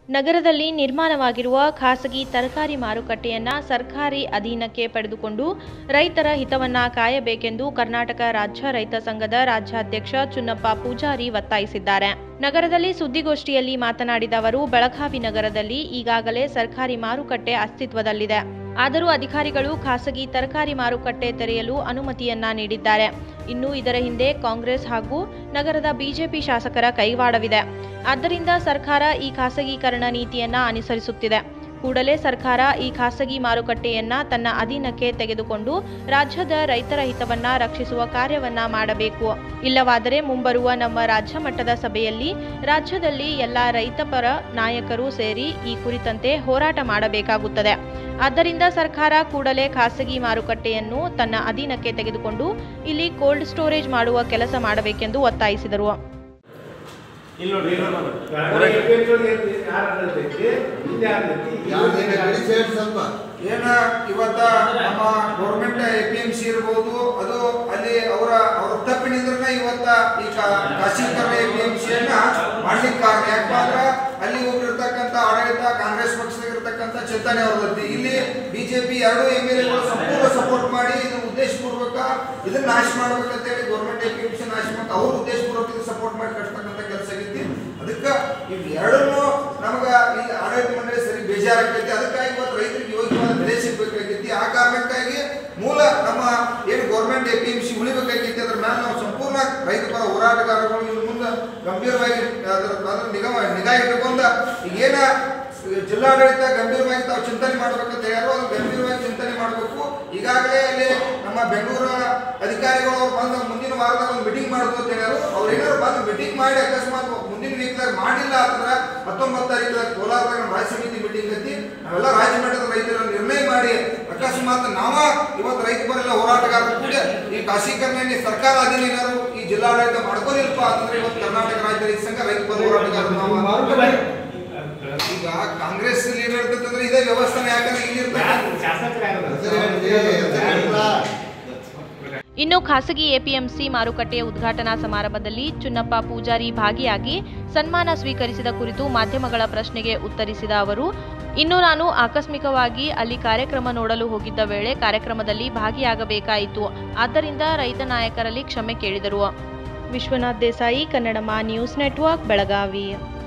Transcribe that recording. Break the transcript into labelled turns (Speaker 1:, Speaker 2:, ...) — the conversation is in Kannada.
Speaker 1: ನಗರದಲ್ಲಿ ನಿರ್ಮಾಣವಾಗಿರುವ ಖಾಸಗಿ ತರಕಾರಿ ಮಾರುಕಟ್ಟೆಯನ್ನ ಸರ್ಕಾರಿ ಅಧೀನಕ್ಕೆ ಪಡೆದುಕೊಂಡು ರೈತರ ಹಿತವನ್ನ ಕಾಯಬೇಕೆಂದು ಕರ್ನಾಟಕ ರಾಜ್ಯ ರೈತ ಸಂಘದ ರಾಜ್ಯಾಧ್ಯಕ್ಷ ಚುನ್ನಪ್ಪ ಪೂಜಾರಿ ಒತ್ತಾಯಿಸಿದ್ದಾರೆ ನಗರದಲ್ಲಿ ಸುದ್ದಿಗೋಷ್ಠಿಯಲ್ಲಿ ಮಾತನಾಡಿದ ಅವರು ಬೆಳಗಾವಿ ನಗರದಲ್ಲಿ ಈಗಾಗಲೇ ಸರ್ಕಾರಿ ಮಾರುಕಟ್ಟೆ ಅಸ್ತಿತ್ವದಲ್ಲಿದೆ ಆದರೂ ಅಧಿಕಾರಿಗಳು ಖಾಸಗಿ ತರಕಾರಿ ಮಾರುಕಟ್ಟೆ ತೆರೆಯಲು ಅನುಮತಿಯನ್ನ ನೀಡಿದ್ದಾರೆ ಇನ್ನು ಇದರ ಹಿಂದೆ ಕಾಂಗ್ರೆಸ್ ಹಾಗೂ ನಗರದ ಬಿಜೆಪಿ ಶಾಸಕರ ಕೈವಾಡವಿದೆ ಆದ್ದರಿಂದ ಸರ್ಕಾರ ಈ ಖಾಸಗೀಕರಣ ನೀತಿಯನ್ನ ಅನುಸರಿಸುತ್ತಿದೆ ಕೂಡಲೇ ಸರ್ಕಾರ ಈ ಖಾಸಗಿ ಮಾರುಕಟ್ಟೆಯನ್ನ ತನ್ನ ಅಧೀನಕ್ಕೆ ತೆಗೆದುಕೊಂಡು ರಾಜ್ಯದ ರೈತರ ಹಿತವನ್ನ ರಕ್ಷಿಸುವ ಕಾರ್ಯವನ್ನ ಮಾಡಬೇಕು ಇಲ್ಲವಾದರೆ ಮುಂಬರುವ ನಮ್ಮ ರಾಜ್ಯ ಮಟ್ಟದ ಸಭೆಯಲ್ಲಿ ರಾಜ್ಯದಲ್ಲಿ ಎಲ್ಲ ರೈತಪರ ನಾಯಕರು ಸೇರಿ ಈ ಕುರಿತಂತೆ ಹೋರಾಟ ಮಾಡಬೇಕಾಗುತ್ತದೆ ಆದ್ದರಿಂದ ಸರ್ಕಾರ ಕೂಡಲೇ ಖಾಸಗಿ ಮಾರುಕಟ್ಟೆಯನ್ನು ತನ್ನ ಅಧೀನಕ್ಕೆ ತೆಗೆದುಕೊಂಡು ಇಲ್ಲಿ ಕೋಲ್ಡ್ ಸ್ಟೋರೇಜ್ ಮಾಡುವ ಕೆಲಸ ಮಾಡಬೇಕೆಂದು ಒತ್ತಾಯಿಸಿದರು
Speaker 2: ಇಲ್ಲಿ ನೋಡ್ರಿ ಇಲ್ಲಿ ನೋಡ್ರಿ.
Speaker 3: ಯಾವ್ದೇನ ಬಿಡಿ ಸೈಡ್ ಸ್ವಲ್ಪ
Speaker 4: ಏನ ಇವತ್ತ ನಮ್ಮ government A P M C ಇರ್ಬೋದು ಅದು ಅಲ್ಲಿ ಅವರ ಅವ್ರ ತಪ್ಪಿನಿಂದ್ರ ಇವತ್ತ ಈ ಕಾ- ಖಾಸಗೀಕರಣ ಎ ಪಿ ಎಂ ಸಿಯನ್ನ ಮಾಡ್ಲಿಕ್ಕೆ ಕಾರಣ ಯಾಕಪ್ಪ ಅಂದ್ರ ಅಲ್ಲಿ ಒಬ್ರಿರ್ತಕ್ಕಂಥ ಆಡಳಿತ ಕಾಂಗ್ರೆಸ್ ಪಕ್ಷದಾಗಿರ್ತಕ್ಕಂಥ ಚಿಂತನೆ ಅವ್ರದ್ದು ಇಲ್ಲಿ ಬಿಜೆಪಿ ಎರಡು ಎಂ ಎಲ್ ಎಗಳು ಸಂಪೂರ್ಣ ಸಪೋರ್ಟ್ ಮಾಡಿ ಇದು ಉದ್ದೇಶಪೂರ್ವಕ ಇದನ್ನ ನಾಶ ಮಾಡ್ಬೇಕಂತೇಳಿ government A P M C ನಾಶ ಮಾಡ್ತಾ ಅವ್ರ ಉದ್ದೇಶಪೂರ್ವಕ ಇದು ಸಪೋರ್ಟ್ ಮಾಡಿ ಕಟ್ತಕ್ಕಂಥ ಕೆಲಸ ಆಗೈತಿ ಅದಕ್ಕೆ ಇವ್ ಎರಡನ್ನೂ ನಮಗ ಇಲ್ಲಿ ಆಡಳಿತ ಮಂಡಳಿ ಸರಿ ಬೇಜಾರಾಗೈತಿ ಅದಕ್ಕಾಗಿ ಇವತ್ತು ರೈತರಿಗೆ ಯೋಗ್ಯವಾದ ಬೆಲೆ ಸಿಗ್ಬೇಕಾಗೈತಿ ಆ ಕಾರಣಕ್ಕಾಗಿ ಮೂಲ ನಮ್ಮ ಏನು government A P M C ಉಳಿಬೇಕಾಗೈತಿ ಅದ್ರ ಮೇಲೆ ನಾವು ಸಂಪೂರ್ಣ ರೈತ ಪರ ಹೋರಾಟಗಾರಗಳು ಇನ್ನು ಮುಂದೆ ಗಂಭೀರವಾಗಿ ಅದರ ಅದರ ನಿಗಮ ನಿಗಾ ಇಟ್ಟುಕೊಂಡ ಈಗೇನ ಜಿಲ್ಲಾಡಳಿತ ಗಂಭೀರವಾಗಿ ತಾವು ಚಿಂತನೆ ಮಾಡ್ಬೇಕಂತ ಹೇಳ್ಯಾರೋ ಅದು ಗಂಭೀರವಾಗಿ ಚಿಂತನೆ ಮಾಡಬೇಕು ಈಗಾಗಲೇ ಅಲ್ಲಿ ನಮ್ಮ ಬೆಂಗಳೂರು ಅಧಿಕಾರಿಗಳು ಅವ್ರು ಬಂದು ಮುಂದಿನ ವಾರದಾಗ ಒಂದು ಮೀಟಿಂಗ್ ಮಾಡೋದು ಅಂತ ಹೇಳ್ಯಾರು ಅವ್ರು ಏನಾದ್ರು ಬಂದು ಮೀಟಿಂಗ್ ಮಾಡಿ ಅಕಸ್ಮಾತ್ ಮುಂದಿನ ವೀಕ್ದಾಗ ಮಾಡಿಲ್ಲ ಅಂತಂದ್ರೆ ಹತ್ತೊಂಬತ್ತು ತಾರೀಕು ಕೋಲಾರದಾಗ ನಮ್ಮ ರಾಜ್ಯ ಸಮಿತಿ ಮೀಟಿಂಗ್ ಐತಿ ನಾವೆಲ್ಲ ರಾಜ್ಯ ಮಟ್ಟದ ರೈತರ ನಿರ್ಣಯ ಮಾಡಿ ಅಕಸ್ಮಾತ್ ನಾವ ಇವತ್ತು ರೈತ ಪರೆಲ್ಲ ಹೋರಾಟಗಾರರು ಕೂಡ ಈ ಖಾಸಗೀಕರಣ ಸರ್ಕಾರ ಅಧೀನ ಏನಾದ್ರು ಈ ಜಿಲ್ಲಾಡಳಿತ ಮಾಡ್ಕೊಲಿಲ್ಪ ಅಂತಂದ್ರೆ ಇವತ್ತು ಕರ್ನಾಟಕ ರಾಜ್ಯ ರೈತ ಸಂಘ ರೈತ ಪರ ಹೋರಾಟಗಾರರು ನಾವು ಈಗ ಕಾಂಗ್ರೆಸ್ ಲೀಡರ್ ಇರ್ತಂದ್ರೆ ಇದೇ ವ್ಯವಸ್ಥಾನೆ ಯಾಕಂದ್ರೆ ಇಲ್ಲಿ
Speaker 2: ಯಾರು
Speaker 4: ಇರ್ತಕ್ಕಂಥ
Speaker 2: ಶಾಸಕರು ಯಾರು
Speaker 3: ಹೆಸರು ಹೇಳಿ, ಹೆಸರು ಹೇಳಿಲ್ಲ.
Speaker 1: ಇನ್ನು ಖಾಸಗಿ ಎಪಿಎಂಸಿ ಮಾರುಕಟ್ಟೆಯ ಉದ್ಘಾಟನಾ ಸಮಾರಂಭದಲ್ಲಿ ಚುನ್ನಪ್ಪ ಪೂಜಾರಿ ಭಾಗಿಯಾಗಿ ಸನ್ಮಾನ ಸ್ವೀಕರಿಸಿದ ಕುರಿತು ಮಾಧ್ಯಮಗಳ ಪ್ರಶ್ನೆಗೆ ಉತ್ತರಿಸಿದ ಅವರು ಇನ್ನು ನಾನು ಆಕಸ್ಮಿಕವಾಗಿ ಅಲ್ಲಿ ಕಾರ್ಯಕ್ರಮ ನೋಡಲು ಹೋಗಿದ್ದ ವೇಳೆ ಕಾರ್ಯಕ್ರಮದಲ್ಲಿ ಭಾಗಿಯಾಗಬೇಕಾಯಿತು ಆದ್ದರಿಂದ ರೈತ ನಾಯಕರಲ್ಲಿ ಕ್ಷಮೆ ಕೇಳಿದರು ವಿಶ್ವನಾಥ್ ದೇಸಾಯಿ ಕನ್ನಡಮ ನ್ಯೂಸ್ ನೆಟ್ವರ್ಕ್ ಬೆಳಗಾವಿ